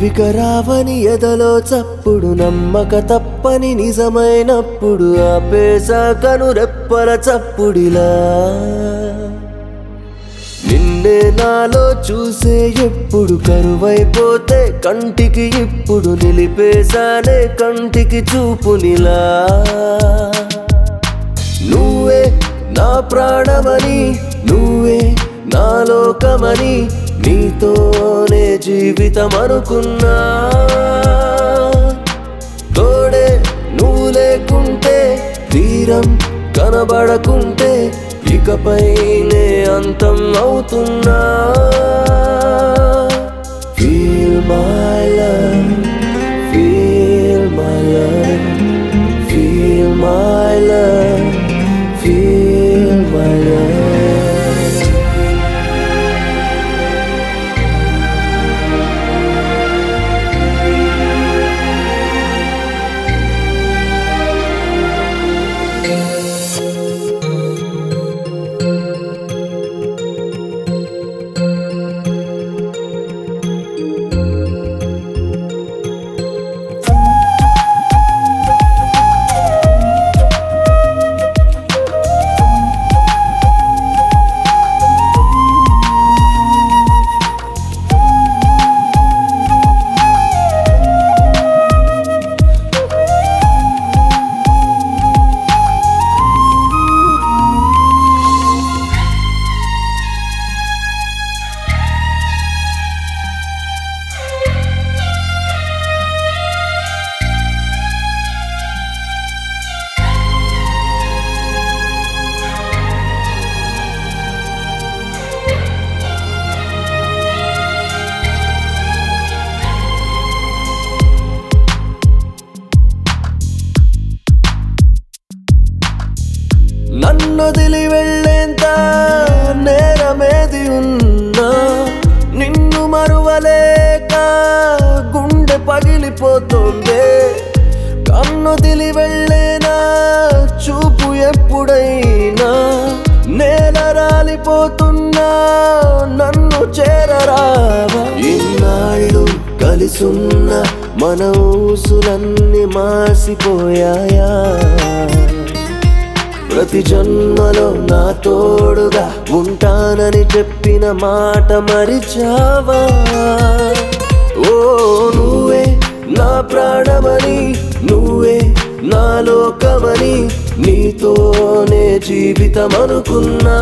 ఇవిక రావని ఎదలో చప్పుడు నమ్మక తప్పని నిజమైనప్పుడు ఆపేసా కను రెప్పల చప్పుడిలా నిన్నే నాలో చూసే ఎప్పుడు కరువైపోతే కంటికి ఇప్పుడు నిలిపేశానే కంటికి చూపునిలా నువ్వే నా ప్రాణమని నువ్వే నా లోకమని నీతోనే జీవితం అనుకున్నా తోడే నువ్వు లేకుంటే తీరం కనబడకుంటే ఇకపైనే అంతం అవుతున్నా feel my love feel my love feel my love feel my love నన్నొదిలి వెళ్ళేంత నేరమేది ఉన్నా నిన్ను మరువలేక గుండె పగిలిపోతుంది కన్నొదిలి వెళ్ళేనా చూపు ఎప్పుడైనా నేల రాలిపోతున్నా నన్ను చేరరావా ఇన్నాళ్ళు కలిసున్న మన ఊసులన్నీ మాసిపోయాయా ప్రతి జన్మలో నా తోడుగా ఉంటానని చెప్పిన మాట మరిచావా ఓ నువ్వే నా ప్రాణమని నువ్వే నా లోకమని నీతోనే జీవితం అనుకున్నా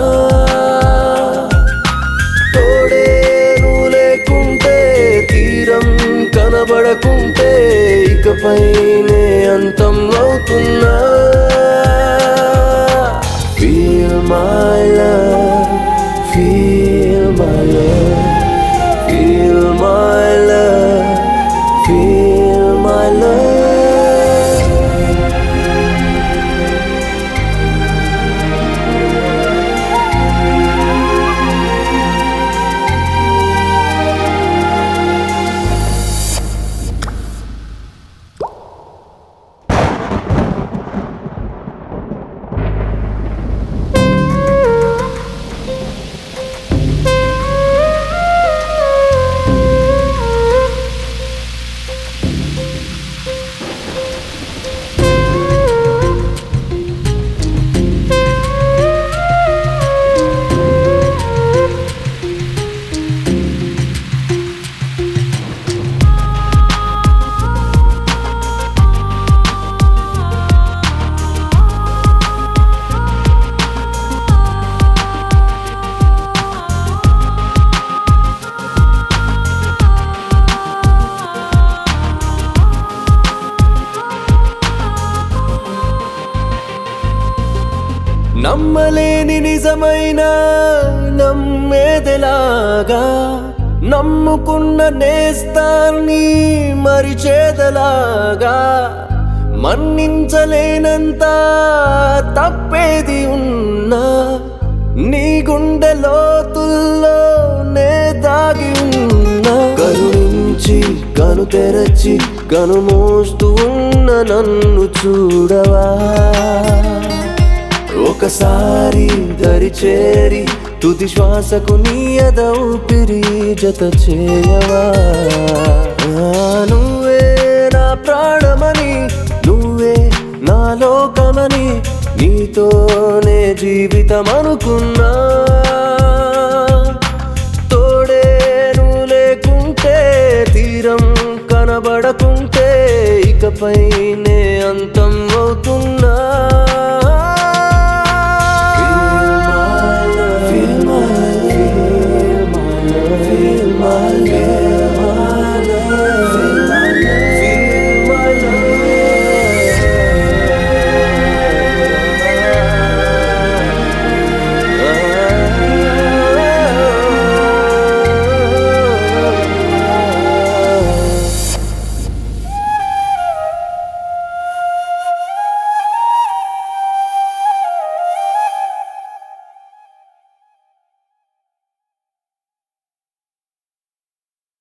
తోడే నువ్వు లేకుంటే తీరం కనబడకుంటే ఇకపైనే అంతం అవుతున్నా Feel my love, feel my love, feel my love, feel my love. నమ్మలేని నిజమైన నమ్మేదెలాగా నమ్ముకున్న నేస్తాన్ని మరిచేదలాగా మన్నించలేనంత తప్పేది ఉన్నా నీ గుండె లోతుల్లో నే దాగి ఉన్నా కరుణించి కను తెరచి కను మోస్తూ ఉన్న నన్ను చూడవా ఒకసారి దరి చేరి తుది శ్వాసకు నీ అద ఊపిరి జత చేయవా ఆ, నువ్వే నా ప్రాణమని నువ్వే నా లోకమని నీతోనే జీవితం అనుకున్నా తోడే నువ్వు లేకుంటే తీరం కనబడకుంటే ఇకపై